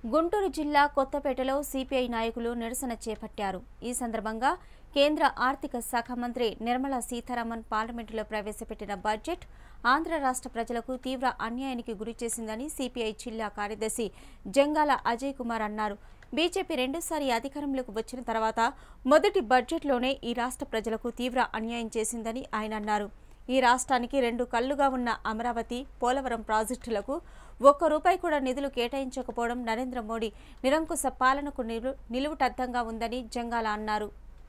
గుంటూరు జిల్లా కొత్తపేటలో సిపిఐ నాయకులు నిరసన చేపట్టారు ఈ సందర్భంగా కేంద్ర ఆర్థిక శాఖ మంత్రి నిర్మలా సీతారామన్ పార్లమెంటులో ప్రవేశపెట్టిన బడ్జెట్ ఆంధ్ర రాష్ట్ర ప్రజలకు తీవ్ర అన్యాయానికి గురిచేసిందని సిపిఐ జిల్లా కార్యదర్శి జంగాల అజయ్ కుమార్ అన్నారు బీజేపీ రెండోసారి అధికారంలోకి వచ్చిన తర్వాత మొదటి బడ్జెట్లోనే ఈ రాష్ట్ర ప్రజలకు తీవ్ర అన్యాయం చేసిందని ఆయన అన్నారు ఈ రాష్ట్రానికి రెండు కళ్లుగా ఉన్న అమరావతి పోలవరం ప్రాజెక్టులకు ఒక్క రూపాయి కూడా నిధులు కేటాయించకపోవడం నరేంద్ర మోడీ నిరంకుశ పాలనకు నిలు- నిలువుటద్దంగా ఉందని జంగాల అన్నారు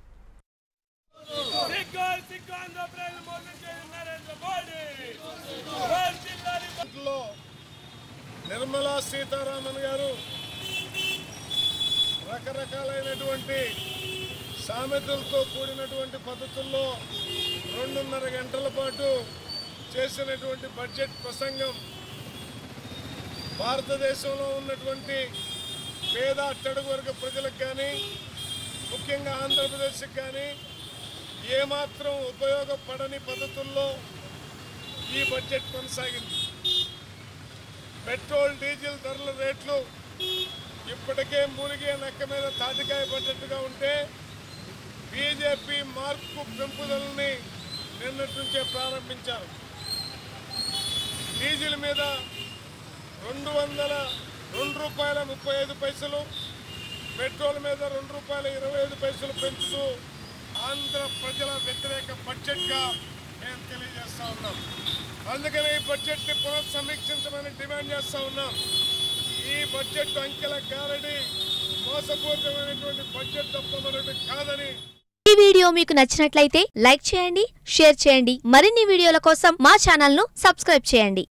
సిగ్గు సిగ్గు ఆంధ్రప్రదేశ్ మోసం చేయడం నరేంద్ర మోడీ వర్ధిల్లాలి లో నిర్మలా సీతారామన్ గారు రకరకాలైనటువంటి సామెతలతో కూడినటువంటి పద్ధతుల్లో రెండున్నర గంటల పాటు చేసినటువంటి బడ్జెట్ ప్రసంగం భారతదేశంలో ఉన్నటువంటి పేద అట్టడుగు వర్గ ప్రజలకు కానీ ముఖ్యంగా ఆంధ్రప్రదేశ్కి కానీ ఏమాత్రం ఉపయోగపడని పద్ధతుల్లో ఈ బడ్జెట్ కొనసాగింది పెట్రోల్ డీజిల్ ధరల రేట్లు ఇప్పటికే మునిగే నక్క మీద తాటికాయ పడ్డట్టుగా ఉంటే బీజేపీ మార్పు పెంపుదలని నిన్నటి నుంచే ప్రారంభించారు డీజిల్ మీద రెండు వందల రెండు రూపాయల ముప్పై ఐదు పైసలు పెట్రోల్ మీద రెండు రూపాయల ఇరవై ఐదు పైసలు పెంచుతూ ఆంధ్ర ప్రజల వ్యతిరేక బడ్జెట్గా మేము తెలియజేస్తా ఉన్నాం అందుకనే ఈ బడ్జెట్ని పునఃసమీక్షించమని డిమాండ్ చేస్తా ఉన్నాం ఈ బడ్జెట్ అంకెల గారడి మోసపూరితమైనటువంటి బడ్జెట్ తప్ప మరొకటి కాదని ఈ వీడియో మీకు నచ్చినట్లయితే లైక్ చేయండి షేర్ చేయండి మరిన్ని వీడియోల కోసం మా ఛానల్ను సబ్స్క్రైబ్ చేయండి